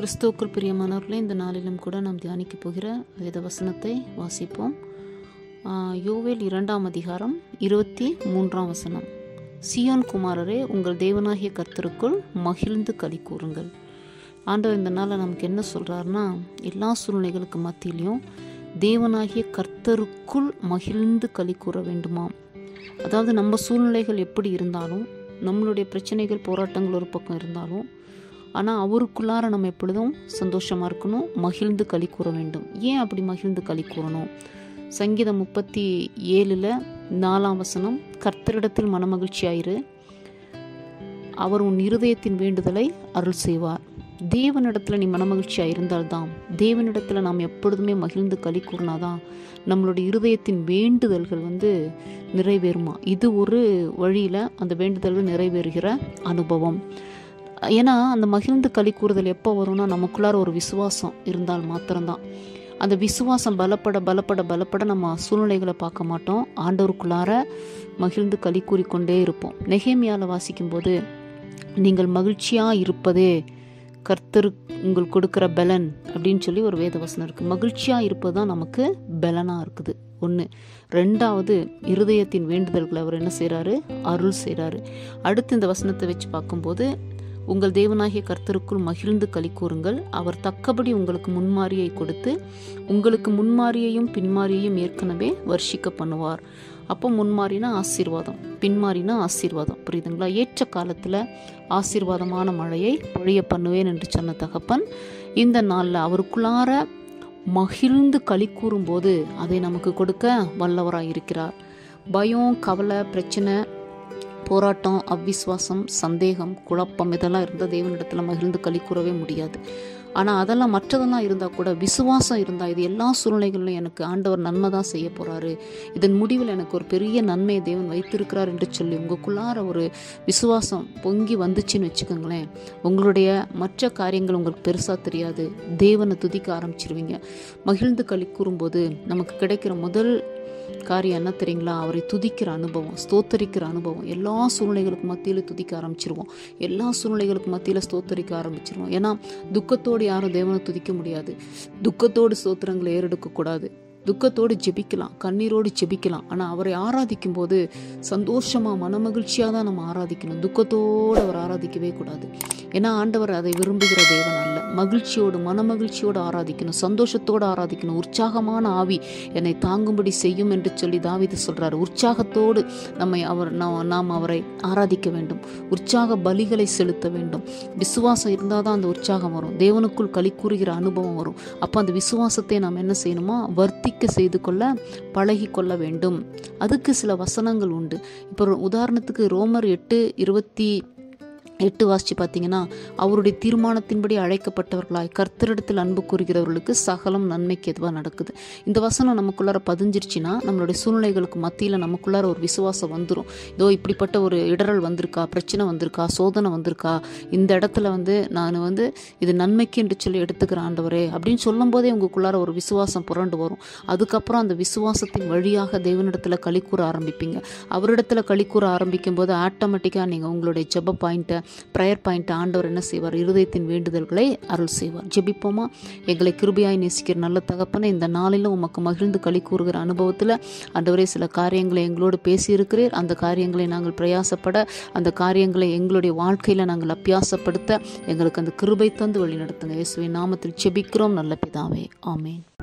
கிறிஸ்துவுக்குள் பிரியமானவர்களே இந்த நாளிலும் கூட நாம் தியானிக்க போகிற வேத வசனத்தை வாசிப்போம் ஆஹ், யோவேல் இரண்டாம் அதிகாரம் இருபத்தி மூன்றாம் வசனம் சியோன் குமாரரே உங்கள் தேவனாகிய கர்த்தருக்குள் மகிழ்ந்து களி கூறுங்கள் ஆண்டவர் இந்த நாளில் நமக்கு என்ன சொல்கிறாருன்னா எல்லா சூழ்நிலைகளுக்கு மத்தியிலையும் தேவனாகிய கர்த்தருக்குள் மகிழ்ந்து களி கூற வேண்டுமாம் அதாவது நம்ம சூழ்நிலைகள் எப்படி இருந்தாலும் நம்மளுடைய பிரச்சனைகள் போராட்டங்கள் ஒரு பக்கம் இருந்தாலும் ஆனால் அவருக்குள்ளார நம்ம எப்பொழுதும் சந்தோஷமாக இருக்கணும் மகிழ்ந்து களி கூற வேண்டும் ஏன் அப்படி மகிழ்ந்து களி கூறணும் சங்கீதம் முப்பத்தி ஏழில் நாலாம் வசனம் கர்த்தரிடத்தில் மனமகிழ்ச்சியாயிரு அவர் உன் இருதயத்தின் வேண்டுதலை அருள் செய்வார் தேவனிடத்தில் நீ மனமகிழ்ச்சியாக இருந்தால்தான் தேவனிடத்தில் நாம் எப்பொழுதுமே மகிழ்ந்து களி கூறினாதான் நம்மளுடைய இருதயத்தின் வேண்டுதல்கள் வந்து நிறைவேறுமா இது ஒரு வழியில் அந்த வேண்டுதல்கள் நிறைவேறுகிற அனுபவம் ஏன்னா அந்த மகிழ்ந்து களி கூறுதல் எப்போ வரும்னா நமக்குள்ளார ஒரு விசுவாசம் இருந்தால் மாத்திரம்தான் அந்த விசுவாசம் பலப்பட பலப்பட பலப்பட நம்ம சூழ்நிலைகளை பார்க்க மாட்டோம் ஆண்டவருக்குள்ளார மகிழ்ந்து களி கூறிக்கொண்டே இருப்போம் நெகேமியால வாசிக்கும்போது நீங்கள் மகிழ்ச்சியாக இருப்பதே கர்த்தர் உங்களுக்கு கொடுக்குற பலன் அப்படின்னு சொல்லி ஒரு வேத வசனம் இருக்குது மகிழ்ச்சியாக இருப்பது தான் நமக்கு பலனாக இருக்குது ஒன்று ரெண்டாவது இருதயத்தின் வேண்டுதல்களை அவர் என்ன செய்கிறாரு அருள் செய்கிறாரு அடுத்து இந்த வசனத்தை வச்சு பார்க்கும்போது உங்கள் தேவனாகிய கர்த்தருக்குள் மகிழ்ந்து களி கூறுங்கள் அவர் தக்கபடி உங்களுக்கு முன்மாரியை கொடுத்து உங்களுக்கு முன்மாரியையும் பின்மாரியையும் ஏற்கனவே வர்ஷிக்க பண்ணுவார் அப்போ முன்மாறினா ஆசீர்வாதம் பின்மாறினா ஆசீர்வாதம் புரியுதுங்களா ஏற்ற காலத்தில் ஆசீர்வாதமான மழையை பொழிய பண்ணுவேன் என்று சொன்ன தகப்பன் இந்த நாளில் அவருக்குள்ளார மகிழ்ந்து களி கூறும்போது அதை நமக்கு கொடுக்க வல்லவராய் இருக்கிறார் பயம் கவலை பிரச்சனை போராட்டம் அவ்விசுவாசம் சந்தேகம் குழப்பம் இதெல்லாம் இருந்தால் தேவனிடத்தில் மகிழ்ந்து களி கூறவே முடியாது ஆனால் அதெல்லாம் மற்றதெல்லாம் இருந்தால் கூட விசுவாசம் இருந்தால் இது எல்லா சூழ்நிலைகளிலும் எனக்கு ஆண்டவர் நன்மை தான் செய்ய போகிறாரு இதன் முடிவில் எனக்கு ஒரு பெரிய நன்மையை தேவன் வைத்திருக்கிறார் என்று சொல்லி உங்களுக்குள்ளார ஒரு விசுவாசம் பொங்கி வந்துச்சுன்னு வச்சுக்கோங்களேன் உங்களுடைய மற்ற காரியங்கள் உங்களுக்கு பெருசாக தெரியாது தேவனை துதிக்க ஆரம்பிச்சிருவீங்க மகிழ்ந்து களி கூறும்போது நமக்கு கிடைக்கிற முதல் காரியம் என்ன தெரியுங்களா அவரை துதிக்கிற அனுபவம் ஸ்தோத்தரிக்கிற அனுபவம் எல்லா சூழ்நிலைகளுக்கு மத்தியில் துதிக்க ஆரம்பிச்சிருவோம் எல்லா சூழ்நிலைகளுக்கு மத்தியில் ஸ்தோத்தரிக்க ஆரம்பிச்சிருவோம் ஏன்னா துக்கத்தோடு யாரும் தேவனை துதிக்க முடியாது துக்கத்தோடு ஸ்தோத்திரங்களை ஏறெடுக்கக்கூடாது துக்கத்தோடு ஜெபிக்கலாம் கண்ணீரோடு ஜெபிக்கலாம் ஆனால் அவரை ஆராதிக்கும் போது சந்தோஷமாக மனமகிழ்ச்சியாக தான் நம்ம ஆராதிக்கணும் துக்கத்தோடு அவர் ஆராதிக்கவே கூடாது ஏன்னா ஆண்டவர் அதை விரும்புகிற தேவன் அல்ல மகிழ்ச்சியோடு மனமகிழ்ச்சியோடு ஆராதிக்கணும் சந்தோஷத்தோடு ஆராதிக்கணும் உற்சாகமான ஆவி என்னை தாங்கும்படி செய்யும் என்று சொல்லி தாவிது சொல்றாரு உற்சாகத்தோடு நம்மை அவர் நாம் நாம் அவரை ஆராதிக்க வேண்டும் உற்சாக பலிகளை செலுத்த வேண்டும் விசுவாசம் இருந்தால் தான் அந்த உற்சாகம் வரும் தேவனுக்குள் களி கூறுகிற அனுபவம் வரும் அப்போ அந்த விசுவாசத்தை நாம் என்ன செய்யணுமா வர்த்திக்க செய்து கொள்ள பழகி கொள்ள வேண்டும் அதுக்கு சில வசனங்கள் உண்டு இப்போ உதாரணத்துக்கு ரோமர் எட்டு இருபத்தி எட்டு வாசிச்சு பார்த்தீங்கன்னா அவருடைய தீர்மானத்தின்படி அழைக்கப்பட்டவர்களாய் கர்த்தரிடத்தில் அன்பு கூறுகிறவர்களுக்கு சகலம் நன்மைக்கு எதுவாக நடக்குது இந்த வசனம் நமக்குள்ளார பதிஞ்சிருச்சுன்னா நம்மளுடைய சூழ்நிலைகளுக்கு மத்தியில் நமக்குள்ளார ஒரு விசுவாசம் வந்துடும் இதோ இப்படிப்பட்ட ஒரு இடரல் வந்திருக்கா பிரச்சனை வந்திருக்கா சோதனை வந்திருக்கா இந்த இடத்துல வந்து நான் வந்து இது நன்மைக்கு என்று சொல்லி எடுத்துக்கிற ஆண்டவரே அப்படின்னு சொல்லும் போதே உங்களுக்குள்ளார ஒரு விசுவாசம் புரண்டு வரும் அதுக்கப்புறம் அந்த விசுவாசத்தின் வழியாக தேவனிடத்தில் களி கூற ஆரம்பிப்பீங்க அவரிடத்துல களி கூற ஆரம்பிக்கும் போது ஆட்டோமேட்டிக்காக நீங்கள் உங்களுடைய ஜெப பாயிண்ட்டை ப்ரேயர் பாயிண்ட் ஆண்டவர் என்ன செய்வார் இருதயத்தின் வேண்டுதல்களை அருள் செய்வார் ஜெபிப்போமா எங்களை கிருபையாய் நேசிக்கிற நல்ல தகப்பனை இந்த நாளிலும் உமக்கு மகிழ்ந்து களி கூறுகிற அனுபவத்தில் ஆண்டவரே சில காரியங்களை எங்களோடு பேசியிருக்கிறீர் அந்த காரியங்களை நாங்கள் பிரயாசப்பட அந்த காரியங்களை எங்களுடைய வாழ்க்கையில் நாங்கள் அப்பியாசப்படுத்த எங்களுக்கு அந்த கிருபை தந்து வழி நடத்துங்க இயேசுவின் நாமத்தில் ஜெபிக்கிறோம் நல்ல பிதாவே ஆமேன்